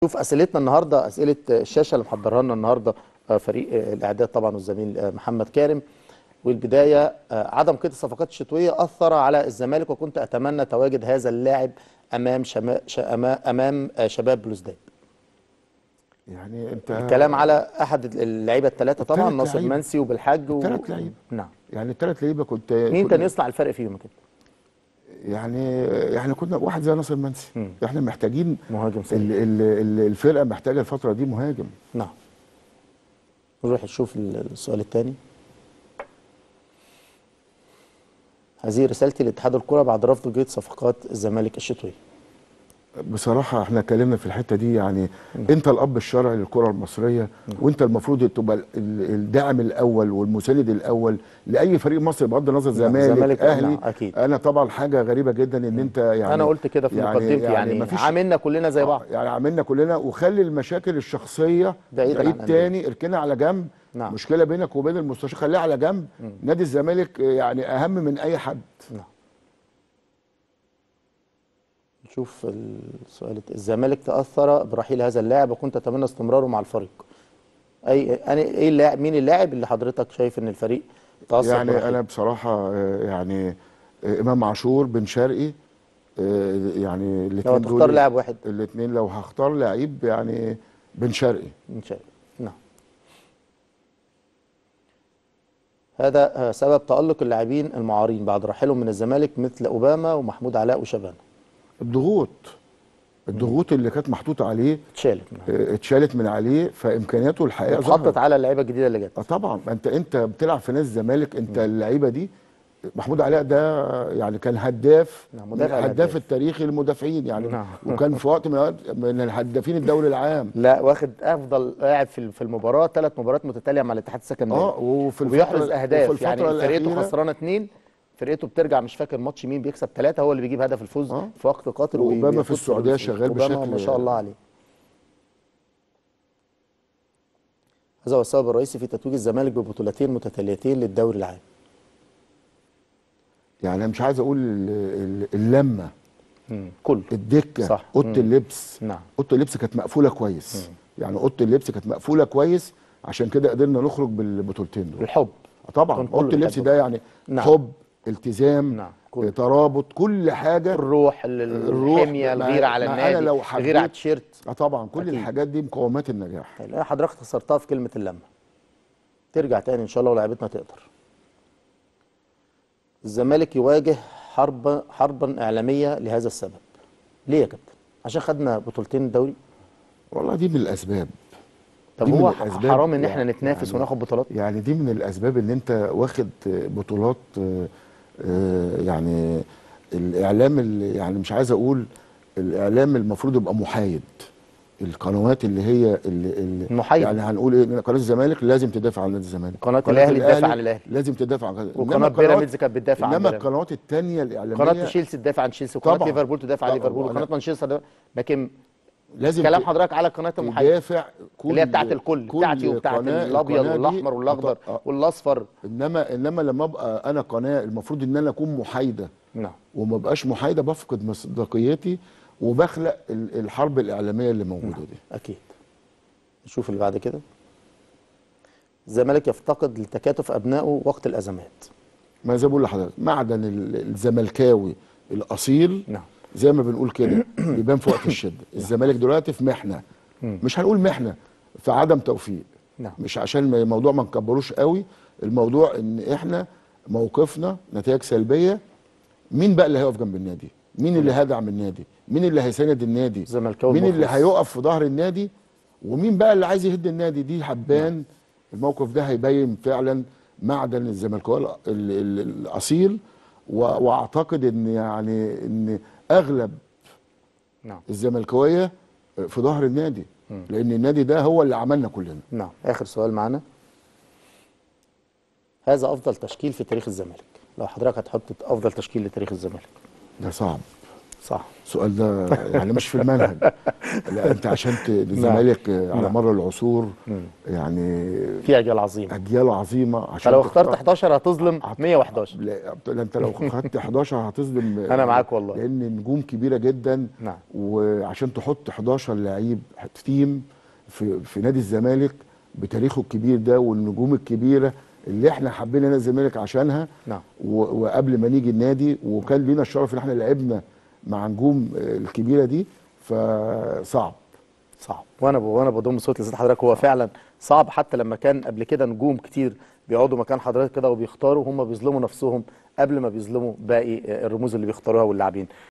شوف اسئلتنا النهارده اسئله الشاشه اللي محضرها لنا النهارده آه، فريق آه، الاعداد طبعا والزميل آه، محمد كارم والبدايه آه، عدم قيد الصفقات الشتويه اثر على الزمالك وكنت اتمنى تواجد هذا اللاعب امام شما ش- أما- امام آه، شباب بلوزداد يعني انت الكلام على احد اللعيبه الثلاثه طبعا التلات ناصر لعيبة. منسي وبالحاج و... التلات لعيبة. نعم يعني الثلاث لعيبه كنت مين كنت- كان يصنع الفرق فيهم كده يعني يعني كنا واحد زي ناصر منسي مم. احنا محتاجين مهاجم سريع ال- ال- ال- الفرقه محتاجه الفتره دي مهاجم نعم نروح نشوف ال- السؤال الثاني هذه رسالتي لاتحاد الكرة بعد رفض جيد صفقات الزمالك الشتوية بصراحه احنا اتكلمنا في الحته دي يعني انت الاب الشرعي للكره المصريه وانت المفروض تبقى ال- ال- الداعم الاول والمساند الاول لاي فريق مصري بغض النظر زمالك زمالك، اهلي نعم، أكيد. انا طبعا حاجه غريبه جدا ان انت يعني أنا قلت كده في مقدمتي يعني, مفيش- عاملنا كلنا زي بعض يعني عملنا كلنا وخلي المشاكل الشخصيه بعيداً عن بعيد الأندية. تاني اركنها على جنب نعم. مشكله بينك وبين المستشار خليها على جنب نادي الزمالك يعني اهم من اي حد نعم نشوف السؤال الت- الزمالك تأثر برحيل هذا اللاعب وكنت أتمنى استمراره مع الفريق أي أنا إيه اللاعب مين اللاعب اللي حضرتك شايف إن الفريق تأثر يعني برحيله؟ انا بصراحه آه، يعني آه، امام عاشور بن شرقي آه، يعني لو الاثنين تختار لاعب واحد الاثنين لو هختار لعيب يعني بن شرقي إن شاء الله نعم هذا آه، سبب تألق اللاعبين المعارين بعد رحيلهم من الزمالك مثل أوباما ومحمود علاء وشبانة الضغوط الضغوط اللي كانت محطوطه عليه اتشالت نعم. آه، اتشالت من عليه فامكانياته الحقيقه اتحطت ظهرت. على اللعيبة الجديدة اللي جت اه طبعا ما انت انت بتلعب في نادي الزمالك انت اللعيبه دي محمود علاء ده يعني كان هداف نعم، من مدافع الهداف الهداف. التاريخي للمدافعين يعني نعم. وكان في وقت من الأوقات من الهدافين الدوري العام لا واخد افضل لاعب في في المباراه ثلاث مباريات متتاليه مع الاتحاد السكندري اه وفي وبيحرز الفترة- اهداف وفي يعني الفترة فرقته الأخيرة خسرانه اثنين فرقته بترجع مش فاكر ماتش مين بيكسب ثلاثه هو اللي بيجيب هدف الفوز آه. في وقت قاتل وأوباما وبيفوز في السعودية الفوز. شغال أوباما بشكل- ما شاء الله عليه هذا هو السبب الرئيسي في تتويج الزمالك ببطولتين متتاليتين للدوري العام يعني انا مش عايز اقول ال- ال- اللمه كله الدكه صح. اوضه مم. اللبس نعم. اوضه اللبس كانت مقفوله كويس يعني اوضه اللبس كانت مقفوله كويس عشان كده قدرنا نخرج بالبطولتين دول الحب طبعا كان كله اوضه اللبس بيحب ده يعني نعم. حب التزام نعم، كله. ترابط كل حاجه الروح ال- الروح، الحميه مع- الغيره على مع النادي أنا لو الغيره على حبيت- التيشيرت اه طبعا كل أكيد. الحاجات دي مقومات النجاح لا حضرتك اختصرتها في كلمه اللمه ترجع تاني ان شاء الله ولاعيبتنا تقدر الزمالك يواجه حرب حربا اعلاميه لهذا السبب ليه يا كابتن عشان خدنا بطولتين دوري والله دي من الاسباب طب دي من هو الأسباب حرام ان احنا يعني- نتنافس يعني- وناخد بطولات يعني دي من الاسباب ان انت واخد بطولات آه، آه، يعني الاعلام اللي يعني مش عايز اقول الاعلام المفروض يبقى محايد القنوات اللي هي اللي, اللي محايد. يعني هنقول ايه قناه الزمالك لازم تدافع عن نادي الزمالك قناة الأهلي تدافع عن الأهلي. لازم تدافع عن وقناة إنما القنوات- بيراميدز كانت بتدافع عن انما بيراميدز. القنوات الثانيه الاعلاميه قناه تشيلسي تدافع عن تشيلسي وقناه طبعاً. ليفربول تدافع عن طبعاً. ليفربول وأنا- وقناه مانشستر ده- لكن لازم كلام ت- حضرتك على قناه المحايده تدافع كل اللي هي بتاعت الكل كل بتاعتي وبتاعت قناة- الابيض القناة دي- والاحمر والاخضر آه. والاصفر انما انما لما ابقى انا قناه المفروض ان انا اكون محايده نعم وما بقاش محايده بفقد مصداقيتي وبخلق ال- الحرب الاعلاميه اللي موجوده دي اكيد نشوف اللي بعد كده الزمالك يفتقد لتكاتف ابنائه وقت الازمات ما زي ما بقول لحضرتك معدن ال- الزملكاوي الاصيل نعم. زي ما بنقول كده بيبان في وقت الشده الزمالك دلوقتي في محنه مش هنقول محنه في عدم توفيق نعم. مش عشان ما- الموضوع ما نكبروش قوي الموضوع ان احنا موقفنا نتائج سلبيه مين بقى اللي هيقف جنب النادي مين اللي هيدعم النادي مين اللي هيساند النادي زملكاوي مين اللي مخلص. هيقف في ظهر النادي ومين بقى اللي عايز يهد النادي دي هتبان الموقف ده هيبين فعلا معدن الزملكاوي ال- ال- ال- الاصيل و- واعتقد ان يعني ان اغلب نعم الزملكاويه في ظهر النادي لان النادي ده هو اللي عملنا كلنا نعم اخر سؤال معانا هذا افضل تشكيل في تاريخ الزمالك لو حضرتك هتحط افضل تشكيل لتاريخ الزمالك ده صعب صح السؤال ده يعني مش في المنهج لا انت عشان ت- الزمالك على نعم. مر العصور يعني في اجيال عظيمه اجيال عظيمه عشان فلو اخترت تختار- 11 هتظلم 111 لا لا، انت لو خدت 11 هتظلم أنا معاك والله. لان نجوم كبيره جدا نعم. وعشان تحط 11 لعيب تيم في في نادي الزمالك بتاريخه الكبير ده والنجوم الكبيره اللي احنا حبينا نادي الزمالك عشانها نعم. و- وقبل ما نيجي النادي وكان لينا الشرف ان احنا لعبنا مع نجوم الكبيره دي فصعب صعب وانا ب... وانا بضم صوتي لصوت حضرتك هو فعلا صعب حتى لما كان قبل كده نجوم كتير بيقعدوا مكان حضرتك كده وبيختاروا هم بيظلموا نفسهم قبل ما بيظلموا باقي الرموز اللي بيختاروها واللاعبين